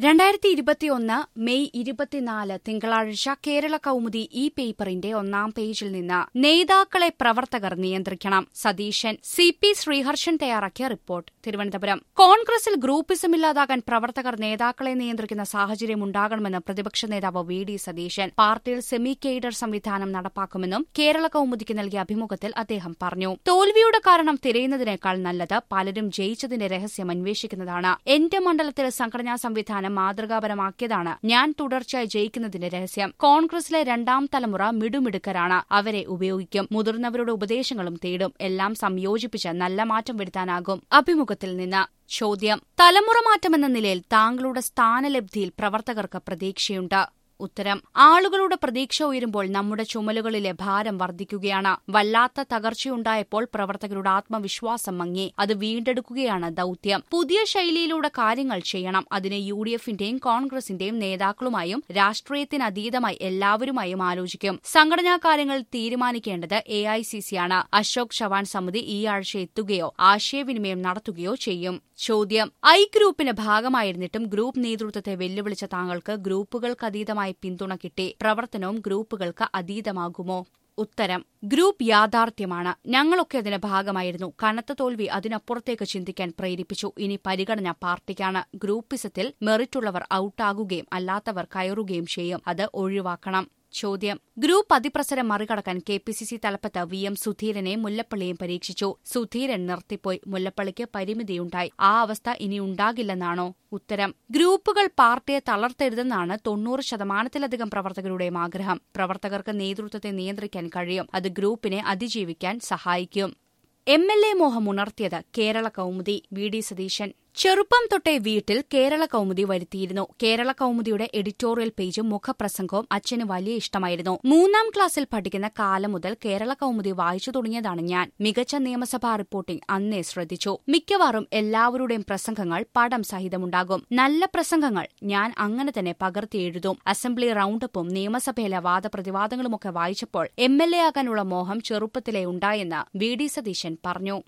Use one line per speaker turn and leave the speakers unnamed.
രണ്ടായിരത്തി ഇരുപത്തിയൊന്ന് മെയ് ഇരുപത്തിനാല് തിങ്കളാഴ്ച കേരള കൗമുദി ഈ പേപ്പറിന്റെ ഒന്നാം പേജിൽ നിന്ന് നേതാക്കളെ പ്രവർത്തകർ നിയന്ത്രിക്കണം സതീശൻ സി പി ശ്രീഹർഷൻ തയ്യാറാക്കിയ റിപ്പോർട്ട് തിരുവനന്തപുരം കോൺഗ്രസിൽ ഗ്രൂപ്പിസം ഇല്ലാതാകാൻ പ്രവർത്തകർ നേതാക്കളെ നിയന്ത്രിക്കുന്ന സാഹചര്യം ഉണ്ടാകണമെന്ന് പ്രതിപക്ഷ നേതാവ് വി ഡി സതീശൻ പാർട്ടിയിൽ സെമി കെയ്ഡർ സംവിധാനം നടപ്പാക്കുമെന്നും കേരള കൗമുദിക്ക് നൽകിയ അഭിമുഖത്തിൽ അദ്ദേഹം പറഞ്ഞു തോൽവിയുടെ കാരണം തിരയുന്നതിനേക്കാൾ നല്ലത് പലരും ജയിച്ചതിന്റെ രഹസ്യം അന്വേഷിക്കുന്നതാണ് എന്റെ മണ്ഡലത്തിൽ സംഘടനാ സംവിധാനം മാതൃകാപരമാക്കിയതാണ് ഞാൻ തുടർച്ചയായി ജയിക്കുന്നതിന്റെ രഹസ്യം കോൺഗ്രസിലെ രണ്ടാം തലമുറ മിടുമിടുക്കരാണ് അവരെ ഉപയോഗിക്കും മുതിർന്നവരുടെ ഉപദേശങ്ങളും തേടും എല്ലാം സംയോജിപ്പിച്ച് നല്ല മാറ്റം വരുത്താനാകും അഭിമുഖത്തിൽ നിന്ന് ചോദ്യം തലമുറ മാറ്റമെന്ന നിലയിൽ താങ്കളുടെ സ്ഥാനലബ്ധിയിൽ പ്രവർത്തകർക്ക് പ്രതീക്ഷയുണ്ട് ഉത്തരം ആളുകളുടെ പ്രതീക്ഷ ഉയരുമ്പോൾ നമ്മുടെ ചുമലുകളിലെ ഭാരം വർദ്ധിക്കുകയാണ് വല്ലാത്ത തകർച്ചയുണ്ടായപ്പോൾ പ്രവർത്തകരുടെ ആത്മവിശ്വാസം മങ്ങി അത് വീണ്ടെടുക്കുകയാണ് ദൌത്യം പുതിയ ശൈലിയിലൂടെ കാര്യങ്ങൾ ചെയ്യണം അതിന് യു ഡി എഫിന്റെയും കോൺഗ്രസിന്റെയും നേതാക്കളുമായും രാഷ്ട്രീയത്തിന് അതീതമായി എല്ലാവരുമായും ആലോചിക്കും സംഘടനാ കാര്യങ്ങൾ തീരുമാനിക്കേണ്ടത് എ ഐ സി സിയാണ് അശോക് ചവാൻ സമിതി ഈ ആഴ്ച എത്തുകയോ ആശയവിനിമയം നടത്തുകയോ ചെയ്യും ചോദ്യം ഐ ഗ്രൂപ്പിന് ഭാഗമായിരുന്നിട്ടും ഗ്രൂപ്പ് നേതൃത്വത്തെ വെല്ലുവിളിച്ച താങ്കൾക്ക് ഗ്രൂപ്പുകൾക്കതീതമായി പിന്തുണ കിട്ടി പ്രവർത്തനവും ഗ്രൂപ്പുകൾക്ക് അതീതമാകുമോ ഉത്തരം ഗ്രൂപ്പ് യാഥാർത്ഥ്യമാണ് ഞങ്ങളൊക്കെ അതിന്റെ ഭാഗമായിരുന്നു കനത്ത തോൽവി അതിനപ്പുറത്തേക്ക് ചിന്തിക്കാൻ പ്രേരിപ്പിച്ചു ഇനി പരിഗണന പാർട്ടിക്കാണ് ഗ്രൂപ്പിസത്തിൽ മെറിറ്റുള്ളവർ ഔട്ടാകുകയും അല്ലാത്തവർ കയറുകയും ചെയ്യും അത് ഒഴിവാക്കണം ചോദ്യം ഗ്രൂപ്പ് അതിപ്രസരം മറികടക്കാൻ കെ പി സി സി തലപ്പത്ത് വി എം സുധീരനെ മുല്ലപ്പള്ളിയും പരീക്ഷിച്ചു സുധീരൻ നിർത്തിപ്പോയി മുല്ലപ്പള്ളിക്ക് പരിമിതിയുണ്ടായി ആ അവസ്ഥ ഇനി ഉണ്ടാകില്ലെന്നാണോ ഉത്തരം ഗ്രൂപ്പുകൾ പാർട്ടിയെ തളർത്തരുതെന്നാണ് തൊണ്ണൂറ് ശതമാനത്തിലധികം പ്രവർത്തകരുടെയും ആഗ്രഹം പ്രവർത്തകർക്ക് നേതൃത്വത്തെ നിയന്ത്രിക്കാൻ കഴിയും അത് ഗ്രൂപ്പിനെ അതിജീവിക്കാൻ സഹായിക്കും എം എൽ എ മോഹം ഉണർത്തിയത് കേരള കൗമുദി വി ഡി സതീശൻ ചെറുപ്പം തൊട്ടേ വീട്ടിൽ കേരള കൗമുദി വരുത്തിയിരുന്നു കേരള കൗമുദിയുടെ എഡിറ്റോറിയൽ പേജും മുഖപ്രസംഗവും അച്ഛന് വലിയ ഇഷ്ടമായിരുന്നു മൂന്നാം ക്ലാസ്സിൽ പഠിക്കുന്ന കാലം മുതൽ കേരള കൗമുദി വായിച്ചു തുടങ്ങിയതാണ് ഞാൻ മികച്ച നിയമസഭാ റിപ്പോർട്ടിംഗ് അന്നേ ശ്രദ്ധിച്ചു മിക്കവാറും എല്ലാവരുടെയും പ്രസംഗങ്ങൾ പടം സഹിതമുണ്ടാകും നല്ല പ്രസംഗങ്ങൾ ഞാൻ അങ്ങനെ തന്നെ പകർത്തി എഴുതും അസംബ്ലി റൌണ്ടപ്പും നിയമസഭയിലെ വാദപ്രതിവാദങ്ങളുമൊക്കെ വായിച്ചപ്പോൾ എം എൽ എ ആകാനുള്ള മോഹം ചെറുപ്പത്തിലേ ഉണ്ടായെന്ന് വി ഡി സതീശൻ പറഞ്ഞു